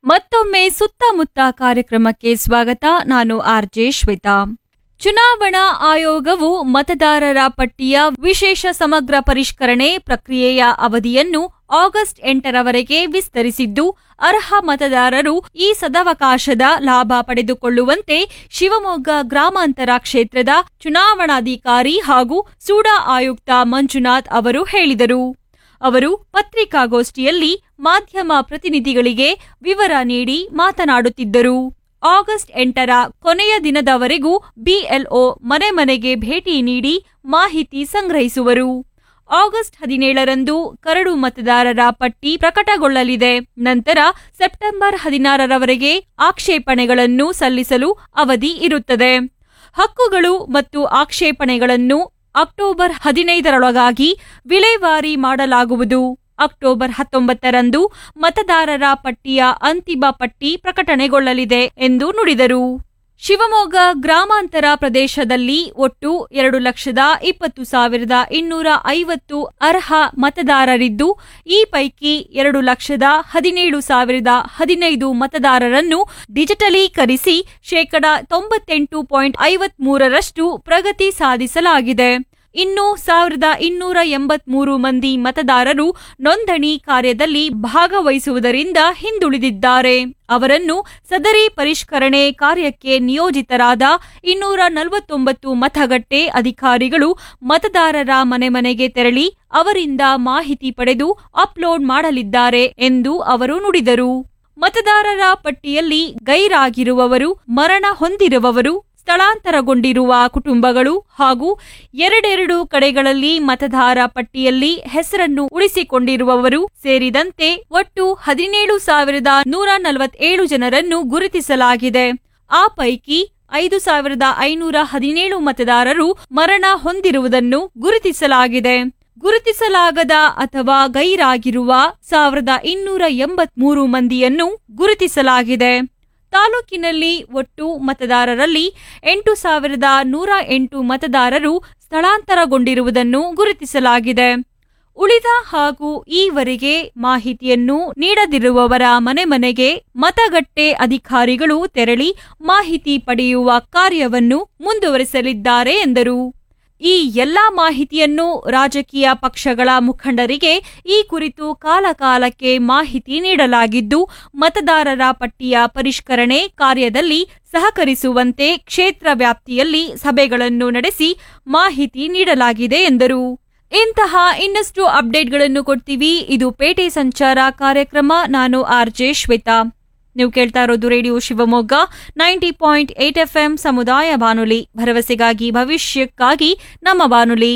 ಮತ್ತೊಮ್ಮೆ ಸುತ್ತಮುತ್ತ ಕಾರ್ಯಕ್ರಮಕ್ಕೆ ಸ್ವಾಗತ ನಾನು ಆರ್ಜೆ ಶ್ವೇತಾ ಚುನಾವಣಾ ಆಯೋಗವು ಮತದಾರರ ಪಟ್ಟಿಯ ವಿಶೇಷ ಸಮಗ್ರ ಪರಿಷ್ಕರಣೆ ಪ್ರಕ್ರಿಯೆಯ ಅವಧಿಯನ್ನು ಆಗಸ್ಟ್ ಎಂಟರವರೆಗೆ ವಿಸ್ತರಿಸಿದ್ದು ಅರ್ಹ ಮತದಾರರು ಈ ಸದವಕಾಶದ ಲಾಭ ಪಡೆದುಕೊಳ್ಳುವಂತೆ ಶಿವಮೊಗ್ಗ ಗ್ರಾಮಾಂತರ ಕ್ಷೇತ್ರದ ಚುನಾವಣಾಧಿಕಾರಿ ಹಾಗೂ ಸೂಡಾ ಆಯುಕ್ತ ಮಂಜುನಾಥ್ ಅವರು ಹೇಳಿದರು ಅವರು ಪತ್ರಿಕಾಗೋಷ್ಠಿಯಲ್ಲಿ ಮಾಧ್ಯಮ ಪ್ರತಿನಿಧಿಗಳಿಗೆ ವಿವರ ನೀಡಿ ಮಾತನಾಡುತ್ತಿದ್ದರು ಆಗಸ್ಟ್ ಎಂಟರ ಕೊನೆಯ ದಿನದವರೆಗೂ ಬಿಎಲ್ಒ ಮನೆ ಮನೆಗೆ ಭೇಟಿ ನೀಡಿ ಮಾಹಿತಿ ಸಂಗ್ರಹಿಸುವರು ಆಗಸ್ಟ್ ಹದಿನೇಳರಂದು ಕರಡು ಮತದಾರರ ಪಟ್ಟಿ ಪ್ರಕಟಗೊಳ್ಳಲಿದೆ ನಂತರ ಸೆಪ್ಟೆಂಬರ್ ಹದಿನಾರರವರೆಗೆ ಆಕ್ಷೇಪಣೆಗಳನ್ನು ಸಲ್ಲಿಸಲು ಅವಧಿ ಇರುತ್ತದೆ ಹಕ್ಕುಗಳು ಮತ್ತು ಆಕ್ಷೇಪಣೆಗಳನ್ನು ಅಕ್ಟೋಬರ್ ಹದಿನೈದರೊಳಗಾಗಿ ವಿಲೇವಾರಿ ಮಾಡಲಾಗುವುದು ಅಕ್ಟೋಬರ್ ಹತ್ತೊಂಬತ್ತರಂದು ಮತದಾರರ ಪಟ್ಟಿಯ ಅಂತಿಮ ಪಟ್ಟಿ ಪ್ರಕಟಣೆಗೊಳ್ಳಲಿದೆ ಎಂದು ನುಡಿದರು ಶಿವಮೊಗ್ಗ ಗ್ರಾಮಾಂತರ ಪ್ರದೇಶದಲ್ಲಿ ಒಟ್ಟು ಎರಡು ಲಕ್ಷದ ಇಪ್ಪತ್ತು ಸಾವಿರದ ಇನ್ನೂರ ಐವತ್ತು ಅರ್ಹ ಮತದಾರರಿದ್ದು ಈ ಪೈಕಿ ಎರಡು ಲಕ್ಷದ ಹದಿನೇಳು ಸಾವಿರದ ಹದಿನೈದು ಮತದಾರರನ್ನು ಡಿಜಿಟಲೀಕರಿಸಿ ಶೇಕಡ ತೊಂಬತ್ತೆಂಟು ಪಾಯಿಂಟ್ ಐವತ್ಮೂರರಷ್ಟು ಪ್ರಗತಿ ಸಾಧಿಸಲಾಗಿದೆ ಇನ್ನು ಸಾವಿರದ ಇನ್ನೂರ ಎಂಬತ್ಮೂರು ಮಂದಿ ಮತದಾರರು ನೋಂದಣಿ ಕಾರ್ಯದಲ್ಲಿ ಭಾಗವಹಿಸುವುದರಿಂದ ಹಿಂದುಳಿದಿದ್ದಾರೆ ಅವರನ್ನು ಸದರಿ ಪರಿಷ್ಕರಣೆ ಕಾರ್ಯಕ್ಕೆ ನಿಯೋಜಿತರಾದ ಇನ್ನೂರ ನಲವತ್ತೊಂಬತ್ತು ಮತಗಟ್ಟೆ ಅಧಿಕಾರಿಗಳು ಮತದಾರರ ಮನೆ ಮನೆಗೆ ತೆರಳಿ ಅವರಿಂದ ಮಾಹಿತಿ ಪಡೆದು ಅಪ್ಲೋಡ್ ಮಾಡಲಿದ್ದಾರೆ ಎಂದು ಅವರು ನುಡಿದರು ಮತದಾರರ ಪಟ್ಟಿಯಲ್ಲಿ ಗೈರಾಗಿರುವವರು ಮರಣ ಹೊಂದಿರುವವರು ಸ್ಥಳಾಂತರಗೊಂಡಿರುವ ಕುಟುಂಬಗಳು ಹಾಗೂ ಎರಡೆರಡು ಕಡೆಗಳಲ್ಲಿ ಮತದಾರ ಪಟ್ಟಿಯಲ್ಲಿ ಹೆಸರನ್ನು ಉಳಿಸಿಕೊಂಡಿರುವವರು ಸೇರಿದಂತೆ ಒಟ್ಟು ಹದಿನೇಳು ಸಾವಿರದ ನೂರ ನಲವತ್ತೇಳು ಜನರನ್ನು ಗುರುತಿಸಲಾಗಿದೆ ಆ ಪೈಕಿ ಐದು ಸಾವಿರದ ಐನೂರ ಹದಿನೇಳು ಮತದಾರರು ಮರಣ ಹೊಂದಿರುವುದನ್ನು ಗುರುತಿಸಲಾಗಿದೆ ಗುರುತಿಸಲಾಗದ ಅಥವಾ ಗೈರಾಗಿರುವ ಸಾವಿರದ ಇನ್ನೂರ ಎಂಬತ್ಮೂರು ಮಂದಿಯನ್ನು ಗುರುತಿಸಲಾಗಿದೆ ತಾಲೂಕಿನಲ್ಲಿ ಒಟ್ಟು ಮತದಾರರಲ್ಲಿ ಎಂಟು ಸಾವಿರದ ನೂರ ಎಂಟು ಮತದಾರರು ಸ್ಥಳಾಂತರಗೊಂಡಿರುವುದನ್ನು ಗುರುತಿಸಲಾಗಿದೆ ಉಳಿದ ಹಾಗೂ ಈವರೆಗೆ ಮಾಹಿತಿಯನ್ನು ನೀಡದಿರುವವರ ಮನೆ ಮನೆಗೆ ಮತಗಟ್ಟೆ ಅಧಿಕಾರಿಗಳು ತೆರಳಿ ಮಾಹಿತಿ ಪಡೆಯುವ ಕಾರ್ಯವನ್ನು ಮುಂದುವರೆಸಲಿದ್ದಾರೆ ಎಂದರು ಈ ಎಲ್ಲಾ ಮಾಹಿತಿಯನ್ನು ರಾಜಕೀಯ ಪಕ್ಷಗಳ ಮುಖಂಡರಿಗೆ ಈ ಕುರಿತು ಕಾಲಕಾಲಕ್ಕೆ ಮಾಹಿತಿ ನೀಡಲಾಗಿದ್ದು ಮತದಾರರ ಪಟ್ಟಿಯ ಪರಿಷ್ಕರಣೆ ಕಾರ್ಯದಲ್ಲಿ ಸಹಕರಿಸುವಂತೆ ಕ್ಷೇತ್ರ ವ್ಯಾಪ್ತಿಯಲ್ಲಿ ಸಭೆಗಳನ್ನು ನಡೆಸಿ ಮಾಹಿತಿ ನೀಡಲಾಗಿದೆ ಎಂದರು ಇಂತಹ ಇನ್ನಷ್ಟು ಅಪ್ಡೇಟ್ಗಳನ್ನು ಕೊಡ್ತೀವಿ ಇದು ಪೇಟೆ ಸಂಚಾರ ಕಾರ್ಯಕ್ರಮ ನಾನು ಆರ್ಜೆ ಶ್ವೇತಾ ನೀವು ಕೇಳ್ತಾ ಇರೋದು radio Shivamogga ninety point eight F M ಸಮುದಾಯ ಬಾನುಲಿ ಭರವಸೆಗಾಗಿ ಭವಿಷ್ಯಕ್ಕಾಗಿ ನಮ್ಮ ಬಾನುಲಿ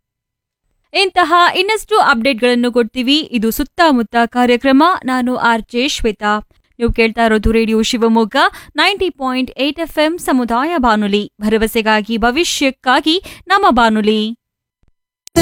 ಇಂತಹ ಇನ್ನಷ್ಟು ಅಪ್ಡೇಟ್ಗಳನ್ನು ಕೊಡ್ತೀವಿ ಇದು ಸುತ್ತಮುತ್ತ ಕಾರ್ಯಕ್ರಮ ನಾನು ಆರ್ಜೆ ಶ್ವೇತಾ ನೀವು ಕೇಳ್ತಾ ಇರೋದು radio Shivamogga ninety point eight F M ಸಮುದಾಯ ಬಾನುಲಿ ಭರವಸೆಗಾಗಿ ಭವಿಷ್ಯಕ್ಕಾಗಿ ನಮ್ಮ ಬಾನುಲಿ